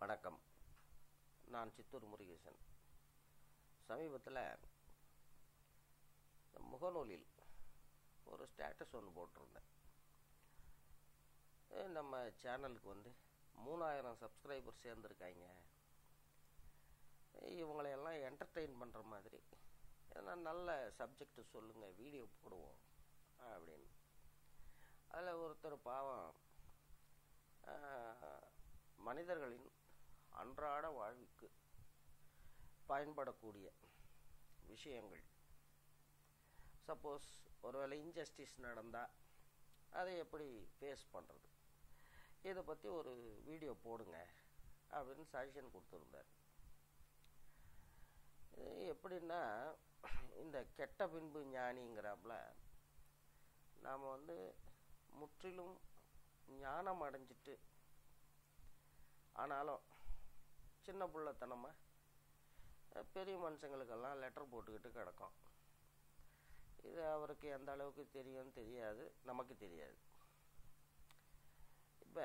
வணக்கம் நான் சித்தூர் முருகேசன் சமீபத்தில் இந்த முகநூலில் ஒரு ஸ்டேட்டஸ் ஒன்று போட்டிருந்தேன் ஏ, நம்ம சேனலுக்கு வந்து மூணாயிரம் சப்ஸ்கிரைபர் சேர்ந்துருக்காங்க இவங்களையெல்லாம் என்டர்டெயின் பண்ணுற மாதிரி ஏன்னா நல்ல சப்ஜெக்ட் சொல்லுங்கள் வீடியோ போடுவோம் அப்படின்னு அதில் ஒருத்தர் பாவம் ஆஹ், மனிதர்களின் அன்றாட வாழ்வுக்கு பயன்படக்கூடிய விஷயங்கள் சப்போஸ் ஒருவேளை இன்ஜஸ்டிஸ் நடந்தால் அதை எப்படி ஃபேஸ் பண்ணுறது இதை பற்றி ஒரு வீடியோ போடுங்க அப்படின்னு சஜஷன் கொடுத்துருந்தார் இது எப்படின்னா இந்த கெட்ட பின்பு ஞானிங்கிறாப்புல நாம் வந்து முற்றிலும் ஞானம் அடைஞ்சிட்டு ஆனாலும் சின்ன பிள்ளைத்தனமாக அஹ், பெரிய மனுஷங்களுக்கெல்லாம் லெட்டர் போட்டுக்கிட்டு கிடக்கும் இது அவருக்கு எந்த அளவுக்கு தெரியும்னு தெரியாது நமக்கு தெரியாது இப்போ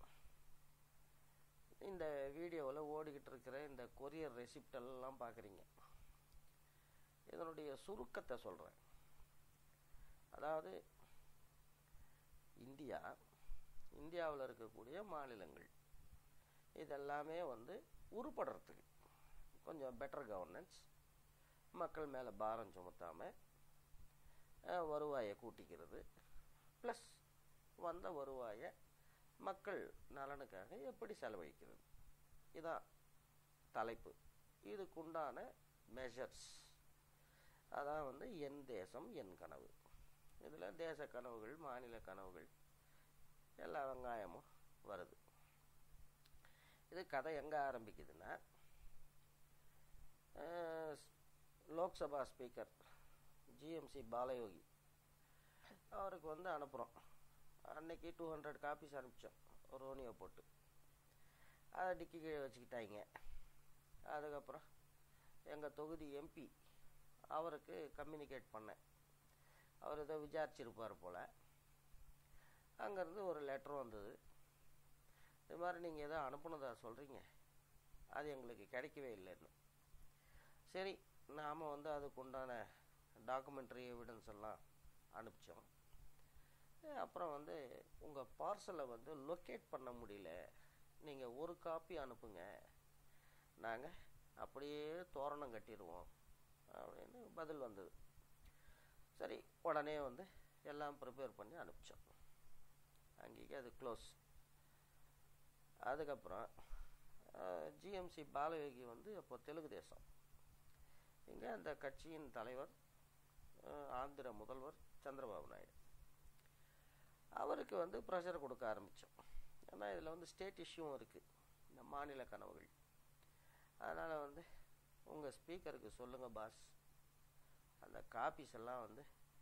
இந்த வீடியோவில் ஓடிக்கிட்டு இருக்கிற இந்த கொரியர் ரெசிப்ட் எல்லாம் பார்க்குறீங்க இதனுடைய சுருக்கத்தை சொல்கிறேன் அதாவது இந்தியா இந்தியாவில் இருக்கக்கூடிய மாநிலங்கள் இதெல்லாமே வந்து உருப்படுறதுக்கு கொஞ்சம் பெட்டர் கவர்னன்ஸ் மக்கள் மேலே பாரம் சுமத்தாமல் வருவாயை கூட்டிக்கிறது ப்ளஸ் வந்த வருவாயை மக்கள் நலனுக்காக எப்படி செலவழிக்கிறது இதான் தலைப்பு இதுக்குண்டான மெஷர்ஸ் அதான் வந்து என் தேசம் என் கனவு இதில் தேச கனவுகள் மாநில கனவுகள் எல்லா வெங்காயமும் வருது இது கதை எங்கே ஆரம்பிக்குதுன்னா uh, Lok Sabha speaker GMC Balayogi அவருக்கு வந்து அனுப்புகிறோம் அன்னைக்கு டூ ஹண்ட்ரட் காப்பீஸ் அனுப்பிச்சோம் ரோனியோ போட்டு அதை டிக்கி கீழே வச்சுக்கிட்டாங்க அதுக்கப்புறம் எங்கள் தொகுதி எம்பி அவருக்கு கம்யூனிகேட் பண்ணேன் அவர் ஏதோ விசாரிச்சிருப்பார் போல் அங்கேருந்து ஒரு லெட்டர் வந்தது இது மாதிரி நீங்கள் ஏதோ அனுப்புனதா சொல்கிறீங்க அது எங்களுக்கு கிடைக்கவே இல்லைன்னு சரி நாம் வந்து அதுக்கு உண்டான டாக்குமெண்ட்ரி எவிடன்ஸ் எல்லாம் அனுப்பிச்சோம் அஹ் அப்புறம் வந்து உங்கள் பார்சலை வந்து லொக்கேட் பண்ண முடியல நீங்கள் ஒரு காப்பி அனுப்புங்க நாங்கள் அப்படியே தோரணம் கட்டிடுவோம் அப்படின்னு பதில் வந்தது சரி உடனே வந்து எல்லாம் ப்ரிப்பேர் பண்ணி அனுப்பிச்சோம் அங்கேயே அது க்ளோஸ் அதுக்கப்புறம் ஜிஎம்சி பாலயோகி வந்து அப்போ தெலுங்கு தேசம் இங்கே அந்த கட்சியின் தலைவர் அஹ், ஆந்திர முதல்வர் சந்திரபாபு நாயுடு அவருக்கு வந்து ப்ரெஷர் கொடுக்க ஆரம்பித்தோம் ஏன்னா இதில் வந்து ஸ்டேட் இஷ்யூவும் இருக்குது இந்த மாநில கனவுகள் அதனால் வந்து உங்கள் ஸ்பீக்கருக்கு சொல்லுங்கள் பாஸ் அந்த காப்பீஸ் எல்லாம் வந்து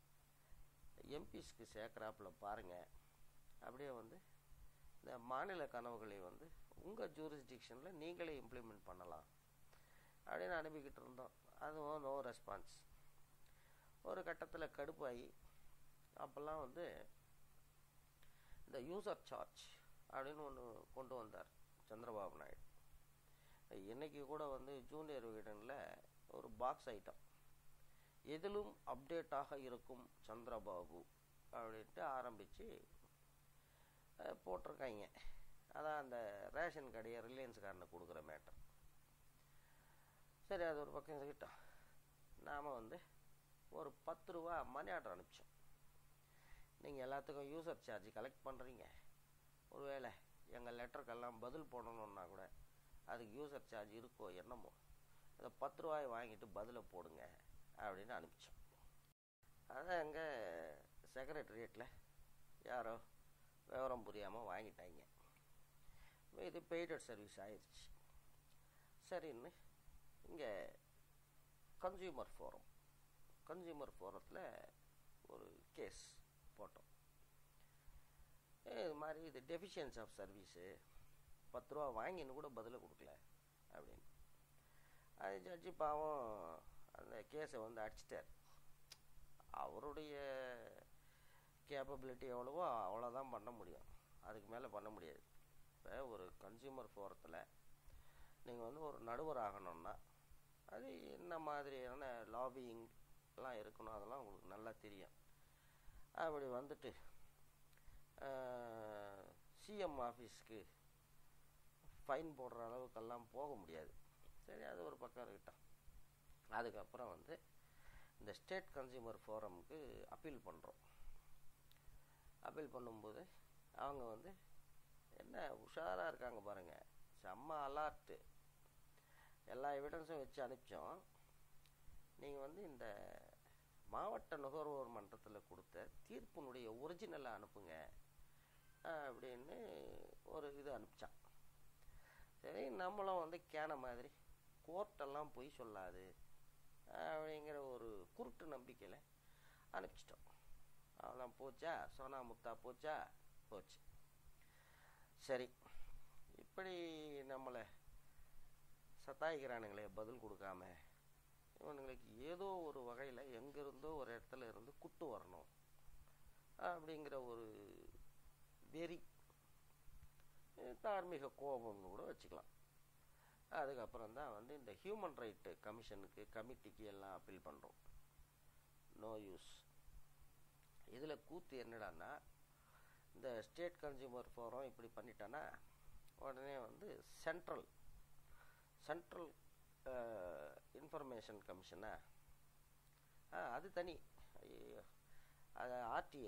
எம்பிஸ்க்கு சேர்க்குறாப்புல பாருங்கள் அப்படியே வந்து இந்த மாநில கனவுகளை வந்து உங்கள் ஜூரிஸ்டிக்ஷனில் நீங்களே இம்ப்ளிமெண்ட் பண்ணலாம் அப்படின்னு அனுப்பிக்கிட்டு இருந்தோம் அதுவும் நோ ரெஸ்பான்ஸ் ஒரு கட்டத்தில் கடுப்பாகி அப்போல்லாம் வந்து இந்த யூசர் சார்ஜ் அப்படின்னு ஒன்று கொண்டு வந்தார் சந்திரபாபு நாயுடு இன்னைக்கு கூட வந்து ஜூனியர் விகடனில் ஒரு பாக்ஸ் ஐட்டம் எதிலும் அப்டேட்டாக இருக்கும் சந்திரபாபு அப்படின்ட்டு ஆரம்பித்து போட்டிருக்காங்க அதான் அந்த ரேஷன் கடையை ரிலையன்ஸ்காரனை கொடுக்குற மேட்டர் சரி அது ஒரு பக்கம் இருக்கட்டும் நாம் வந்து ஒரு பத்து ரூபா மணி ஆர்டர் அனுப்பிச்சோம் நீங்கள் எல்லாத்துக்கும் யூசர் சார்ஜ் கலெக்ட் பண்ணுறீங்க ஒருவேளை எங்கள் லெட்டருக்கெல்லாம் பதில் போடணுன்னா கூட அதுக்கு யூசர் சார்ஜ் இருக்கோ என்னமோ அதை பத்து ரூபாய் வாங்கிட்டு பதிலை போடுங்க அப்படின்னு அனுப்பிச்சோம் அதான் எங்கள் செக்ரட்டரியேட்டில் யாரோ விவரம் புரியாமல் வாங்கிட்டாங்க இது பெய்டட் சர்வீஸ் ஆயிடுச்சு சரின்னு இங்கே கன்சியூமர் ஃபோரம் கன்சியூமர் ஃபோரத்தில் ஒரு கேஸ் போட்டோம் ஏ, இது மாதிரி இது டெஃபிஷியன்ஸ் ஆஃப் சர்வீஸு பத்து ரூபா வாங்கின்னு கூட பதிலை கொடுக்கல அப்படின்னு அது ஜட்ஜி பாவம் அந்த கேஸை வந்து அடிச்சிட்டார் அவருடைய கேப்பபிலிட்டி எவ்வளவோ அவ்வளோதான் பண்ண முடியும் அதுக்கு மேலே பண்ண முடியாது இப்போ ஒரு கன்சியூமர் ஃபோரத்தில் நீங்கள் வந்து ஒரு நடுவர் ஆகணும்னா அது என்ன மாதிரியான லாபியிங்லாம் இருக்கணும் அதெல்லாம் உங்களுக்கு நல்லா தெரியும் அப்படி வந்துட்டு சிஎம் ஆஃபீஸ்க்கு ஃபைன் போடுற அளவுக்கெல்லாம் போக முடியாது சரி அது ஒரு பக்கம் இருக்கட்டும் அதுக்கப்புறம் வந்து இந்த ஸ்டேட் கன்சியூமர் ஃபோரமுக்கு அப்பீல் பண்ணுறோம் அப்பீல் பண்ணும்போது அவங்க வந்து என்ன உஷாராக இருக்காங்க பாருங்கள் செம்ம அலார்ட்டு எல்லா எவிடன்ஸும் வச்சு அனுப்பிச்சோம் நீங்கள் வந்து இந்த மாவட்ட நுகர்வோர் மன்றத்தில் கொடுத்த தீர்ப்பினுடைய ஒரிஜினலை அனுப்புங்க அப்படின்னு ஒரு இது அனுப்பிச்சான் சரி நம்மளும் வந்து கேன மாதிரி கோர்ட்டெல்லாம் பொய் சொல்லாது அப்படிங்கிற ஒரு குருட்டு நம்பிக்கையில் அனுப்பிச்சிட்டோம் அவெல்லாம் போச்சா சோனா முத்தா போச்சா போச்சு சரி இப்படி நம்மளை சத்தாய்க்கிறானுங்களே பதில் கொடுக்காம இவனுங்களுக்கு ஏதோ ஒரு வகையில் எங்கேருந்தோ ஒரு இடத்துல இருந்து குட்டு வரணும் அப்படிங்கிற ஒரு வெறி தார்மீக கோபம்னு கூட வச்சுக்கலாம் அதுக்கப்புறம் தான் வந்து இந்த ஹியூமன் ரைட்டு கமிஷனுக்கு கமிட்டிக்கு எல்லாம் அப்பீல் பண்ணுறோம் நோ யூஸ் இதில் கூத்து என்னடான்னா இந்த ஸ்டேட் கன்சியூமர் ஃபோரம் இப்படி பண்ணிட்டானா உடனே வந்து சென்ட்ரல் சென்ட்ரல் இன்ஃபர்மேஷன் கமிஷனா அது தனி ஐயோ அது RTA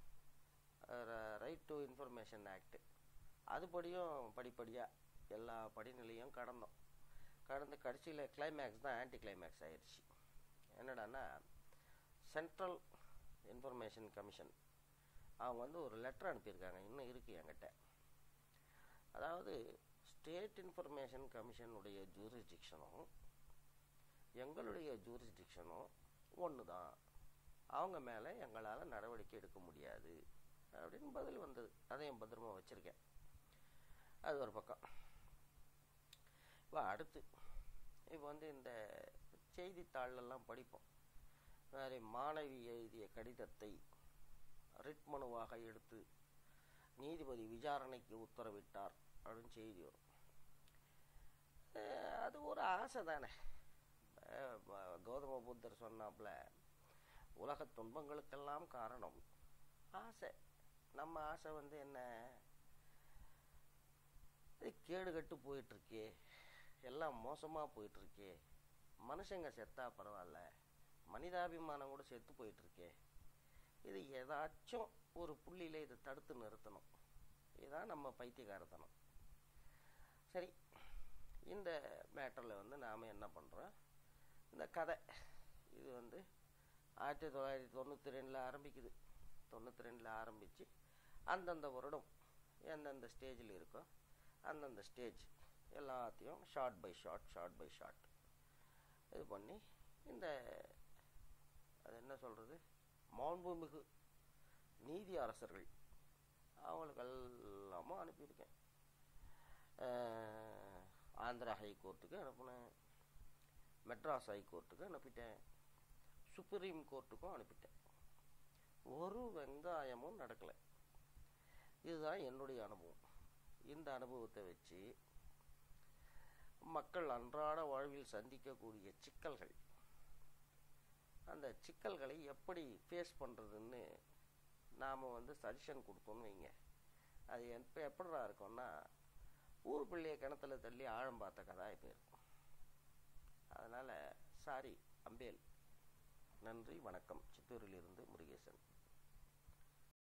right to information act அதுபடியும் படிப்படியாக எல்லா படிநிலையும் கடந்தோம் கடந்து கடைசியில் கிளைமேக்ஸ் தான் ஆன்டி கிளைமேக்ஸ் ஆயிடுச்சு என்னடான்னா சென்ட்ரல் இன்ஃபர்மேஷன் கமிஷன் அவங்க வந்து ஒரு லெட்டர் அனுப்பியிருக்காங்க இன்னும் இருக்குது என்கிட்ட அதாவது ஸ்டேட் இன்ஃபர்மேஷன் கமிஷனுடைய ஜூரிஸ்டிக்ஷனும் எங்களுடைய ஜூரிஸ்டிக்ஷனும் ஒன்று தான் அவங்க மேலே எங்களால் நடவடிக்கை எடுக்க முடியாது அப்படின்னு பதில் வந்தது அதையும் பத்திரமா வச்சுருக்கேன் அது ஒரு பக்கம் இப்போ அடுத்து இப்போ வந்து இந்த செய்தித்தாளெல்லாம் படிப்போம் வேறு மாணவி எழுதிய கடிதத்தை ரிட் மனுவாக எடுத்து நீதிபதி விசாரணைக்கு உத்தரவிட்டார் அப்படின்னு செய்தி வரும் அது ஒரு ஆசை தானே கௌதம புத்தர் சொன்னாப்புல உலக துன்பங்களுக்கெல்லாம் காரணம் ஆசை நம்ம ஆசை வந்து என்ன கேடு கட்டு போயிட்டுருக்கே எல்லாம் மோசமாக போயிட்டுருக்கே மனுஷங்க செத்தா பரவாயில்ல மனிதாபிமானம் கூட செத்து போயிட்டுருக்கே இது ஏதாச்சும் ஒரு புள்ளியில் இதை தடுத்து நிறுத்தணும் இதுதான் நம்ம பைத்தியகாரத்தனம் சரி இந்த மேட்டரில் வந்து நாம் என்ன பண்ணுறோம் இந்த கதை இது வந்து ஆயிரத்தி தொள்ளாயிரத்தி தொண்ணூற்றி ரெண்டில் ஆரம்பிக்குது தொண்ணூற்றி ரெண்டில் ஆரம்பித்து அந்தந்த வருடம் எந்தெந்த ஸ்டேஜில் இருக்கோ அந்தந்த ஸ்டேஜ் எல்லாத்தையும் short by short short by short இது பண்ணி இந்த அது என்ன சொல்கிறது மாண்புமிகு நீதி அரசர்கள் அவங்களுக்கு எல்லாமும் அனுப்பியிருக்கேன் ஆந்திரா ஹைகோர்ட்டுக்கு அனுப்பினேன் மெட்ராஸ் ஹைகோர்ட்டுக்கு அனுப்பிட்டேன் சுப்ரீம் கோர்ட்டுக்கும் அனுப்பிட்டேன் ஒரு வெங்காயமும் நடக்கலை இதுதான் என்னுடைய அனுபவம் இந்த அனுபவத்தை வச்சு மக்கள் அன்றாட வாழ்வில் சந்திக்கக்கூடிய சிக்கல்கள் அந்த சிக்கல்களை எப்படி ஃபேஸ் பண்ணுறதுன்னு நாம் வந்து சஜஷன் கொடுத்தோன்னு வைங்க அது எப்போ எப்படிடா இருக்கும்னா ஊர் பிள்ளைய கிணத்துல தள்ளி ஆழம் பார்த்த கதா இப்போ இருக்கும் அதனால் சாரி அம்பேல் நன்றி வணக்கம் சித்தூரிலிருந்து முருகேசன்